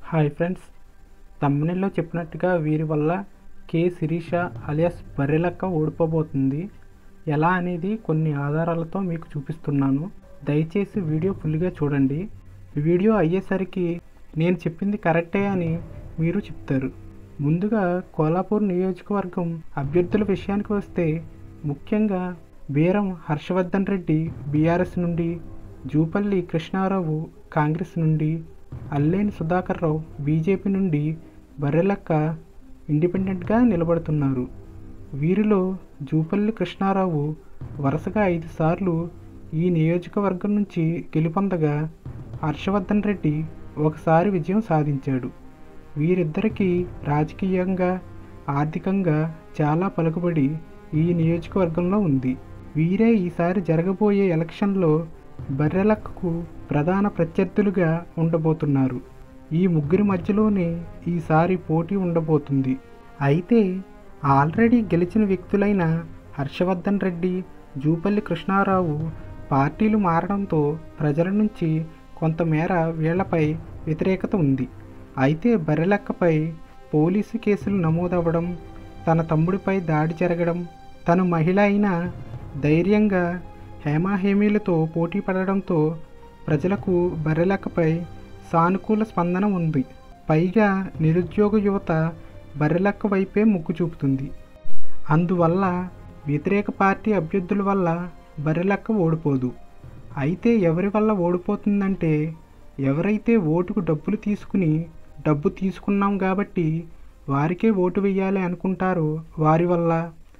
hi friends తమ్మునిలో చెప్పినట్టుగా వీరి వల్ల కే శిరీష అలియాస్ బర్రెలక్క ఓడిపోబోతుంది ఎలా అనేది కొన్ని ఆధారాలతో మీకు చూపిస్తున్నాను దయచేసి వీడియో ఫుల్గా చూడండి వీడియో అయ్యేసరికి నేను చెప్పింది కరెక్టే అని మీరు చెప్తారు ముందుగా కోలాపూర్ నియోజకవర్గం అభ్యర్థుల విషయానికి వస్తే ముఖ్యంగా బీరం హర్షవర్ధన్ రెడ్డి బీఆర్ఎస్ నుండి జూపల్లి కృష్ణారావు కాంగ్రెస్ నుండి అల్లేని సుధాకర్ రావు బీజేపీ నుండి బర్రెలక్క ఇండిపెండెంట్గా నిలబడుతున్నారు వీరిలో జూపల్లి కృష్ణారావు వరుసగా ఐదు సార్లు ఈ నియోజకవర్గం నుంచి గెలుపొందగా హర్షవర్ధన్ రెడ్డి ఒకసారి విజయం సాధించాడు వీరిద్దరికీ రాజకీయంగా ఆర్థికంగా చాలా పలుకుబడి ఈ నియోజకవర్గంలో ఉంది వీరే ఈసారి జరగబోయే ఎలక్షన్లో బర్రెలక్కకు ప్రధాన ప్రత్యర్థులుగా ఉండబోతున్నారు ఈ ముగ్గురి మధ్యలోనే ఈసారి పోటీ ఉండబోతుంది అయితే ఆల్రెడీ గెలిచిన వ్యక్తులైన హర్షవర్ధన్ రెడ్డి జూపల్లి కృష్ణారావు పార్టీలు మారడంతో ప్రజల నుంచి కొంతమేర వీళ్లపై వ్యతిరేకత ఉంది అయితే బర్రెలక్కపై పోలీసు కేసులు నమోదవ్వడం తన తమ్ముడిపై దాడి జరగడం తను మహిళ అయినా ధైర్యంగా హేమాహేమీలతో పోటీ పడడంతో ప్రజలకు బర్రెలక్కపై సానుకూల స్పందన ఉంది పైగా నిరుద్యోగ యువత బర్రెలక్క వైపే మొగ్గు చూపుతుంది అందువల్ల వ్యతిరేక పార్టీ అభ్యర్థుల వల్ల బర్రెలక్క ఓడిపోదు అయితే ఎవరి వల్ల ఓడిపోతుందంటే ఎవరైతే ఓటుకు డబ్బులు తీసుకుని డబ్బు తీసుకున్నాం కాబట్టి వారికే ఓటు వేయాలి అనుకుంటారో వారి వల్ల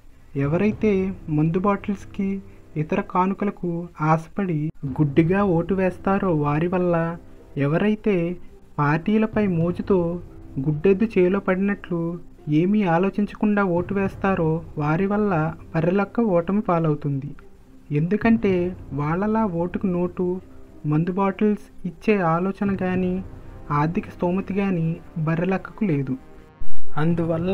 ఎవరైతే మందు బాటిల్స్కి ఇతర కానుకలకు ఆశపడి గుడ్డిగా ఓటు వేస్తారో వారి వల్ల ఎవరైతే పార్టీలపై మోజుతో గుడ్డెద్దు చేలో పడినట్లు ఏమీ ఆలోచించకుండా ఓటు వేస్తారో వారి వల్ల బర్రెలక్క ఓటమి పాలవుతుంది ఎందుకంటే వాళ్ళలా ఓటుకు నోటు మందు బాటిల్స్ ఇచ్చే ఆలోచన కానీ ఆర్థిక స్తోమత కానీ బర్రెలక్కకు లేదు అందువల్ల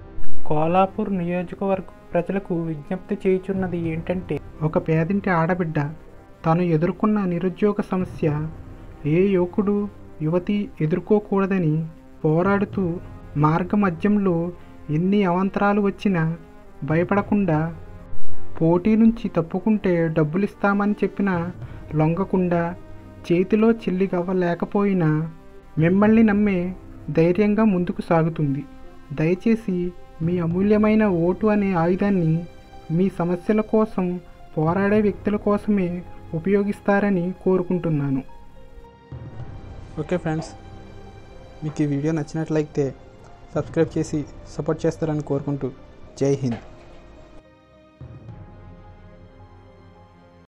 కోలాపూర్ నియోజకవర్గ ప్రజలకు విజ్ఞప్తి చేయుచున్నది ఏంటంటే ఒక పేదింటి ఆడబిడ్డ తను ఎదుర్కొన్న నిరుద్యోగ సమస్య ఏ యువకుడు యువతి ఎదుర్కోకూడదని పోరాడుతూ మార్గమధ్యంలో ఎన్ని అవాంతరాలు వచ్చినా భయపడకుండా పోటీ నుంచి తప్పుకుంటే డబ్బులు ఇస్తామని చెప్పినా లొంగకుండా చేతిలో చిల్లి గవ్వ లేకపోయినా మిమ్మల్ని నమ్మే ధైర్యంగా ముందుకు సాగుతుంది దయచేసి మీ అమూల్యమైన ఓటు అనే ఆయుధాన్ని మీ సమస్యల కోసం పోరాడే వ్యక్తుల కోసమే ఉపయోగిస్తారని కోరుకుంటున్నాను ఓకే ఫ్రెండ్స్ మీకు ఈ వీడియో నచ్చినట్లయితే సబ్స్క్రైబ్ చేసి సపోర్ట్ చేస్తారని కోరుకుంటూ జై హింద్